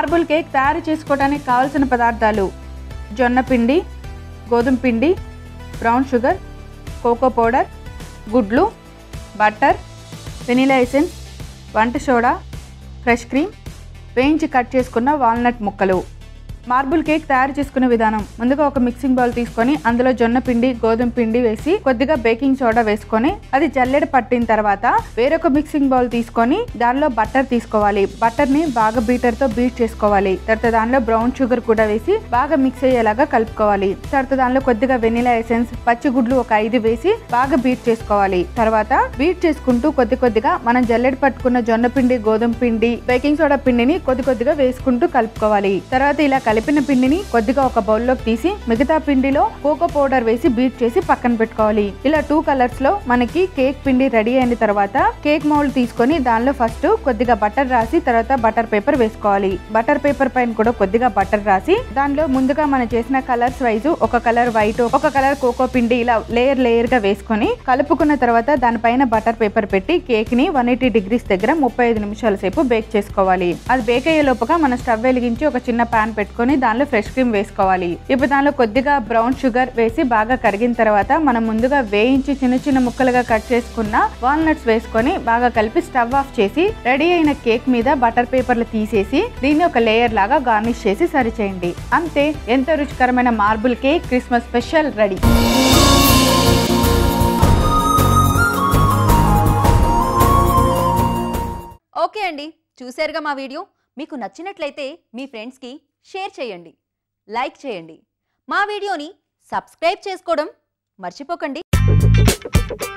marble cake తయారు చేసుకోవడానికి కావాల్సిన పదార్థాలు జొన్న పిండి గోధుమ పిండి బ్రౌన్ షుగర్ కోకో పౌడర్ గుడ్లు బటర్ వెనిలా ఎసెన్స్ వంట సోడా ఫ్రెష్ క్రీమ్ వేయించి కట్ చేసుకున్న వాల్నట్ ముక్కలు మార్బుల్ కేక్ తయారు చేసుకునే విధానం ముందుగా ఒక మిక్సింగ్ బౌల్ తీసుకొని అందులో జొన్న పిండి గోధుమ పిండి వేసి కొద్దిగా బేకింగ్ సోడా వేసుకొని అది జల్లెడ పట్టిన తర్వాత వేరొక మిక్సింగ్ బౌల్ తీసుకొని దానిలో బటర్ తీసుకోవాలి బటర్ ని బాగా బీటర్ తో బీట్ చేసుకోవాలి తర్వాత దానిలో బ్రౌన్ షుగర్ కూడా వేసి బాగా మిక్స్ అయ్యేలాగా కలుపుకోవాలి తర్వాత దానిలో కొద్దిగా వెనిలా ఎసెన్స్ పచ్చి గుడ్లు ఒక ఐదు వేసి బాగా బీట్ చేసుకోవాలి తర్వాత బీట్ చేసుకుంటూ కొద్ది కొద్దిగా మనం జల్లెడ పట్టుకున్న జొన్న పిండి గోధుమ పిండి బేకింగ్ సోడా పిండిని కొద్ది కొద్దిగా వేసుకుంటూ కలుపుకోవాలి తర్వాత ఇలా కలిపిన పిండిని కొద్దిగా ఒక బౌల్లోకి తీసి మిగతా పిండిలో కోకో పౌడర్ వేసి బీట్ చేసి పక్కన పెట్టుకోవాలి ఇలా టూ కలర్స్ లో మనకి కేక్ పిండి రెడీ అయిన తర్వాత కేక్ మౌల్డ్ తీసుకొని దానిలో ఫస్ట్ కొద్దిగా బటర్ రాసి తర్వాత బటర్ పేపర్ వేసుకోవాలి బటర్ పేపర్ పైన కూడా కొద్దిగా బటర్ రాసి దానిలో ముందుగా మనం చేసిన కలర్స్ వైజ్ ఒక కలర్ వైట్ ఒక కలర్ కోకో పిండి ఇలా లేయర్ లేయర్ గా వేసుకొని కలుపుకున్న తర్వాత దానిపైన బటర్ పేపర్ పెట్టి కేక్ ని వన్ ఎయిటీ డిగ్రీస్ దగ్గర ముప్పై ఐదు నిమిషాల సేపు బేక్ చేసుకోవాలి అది బేక్ అయ్యే లోపుగా మనం స్టవ్ వెలిగించి ఒక చిన్న పాన్ పెట్టుకొని దానిలో ఫ్రెష్ క్రీమ్ వేసుకోవాలి ఇప్పుడు దానిలో కొద్దిగా బ్రౌన్ షుగర్ వేసి బాగా కరిగిన తర్వాత మనం ముందుగా వేయించి చిన్న చిన్న ముక్కలుగా కట్ చేసుకున్న వాల్నట్స్ వేసుకొని బాగా కలిపి స్టవ్ ఆఫ్ చేసి రెడీ అయిన కేక్ మీద బటర్ పేపర్లు తీసేసి దీన్ని ఒక లేయర్ లాగా గార్నిష్ చేసి సరి చేయండి అంతే ఎంతో రుచికరమైన marble cake Christmas special ready okay అండి చూశారుగా మా వీడియో మీకు నచ్చినట్లయితే మీ ఫ్రెండ్స్కి షేర్ చేయండి లైక్ చేయండి మా వీడియోని సబ్స్క్రైబ్ చేసుకోవడం మర్చిపోకండి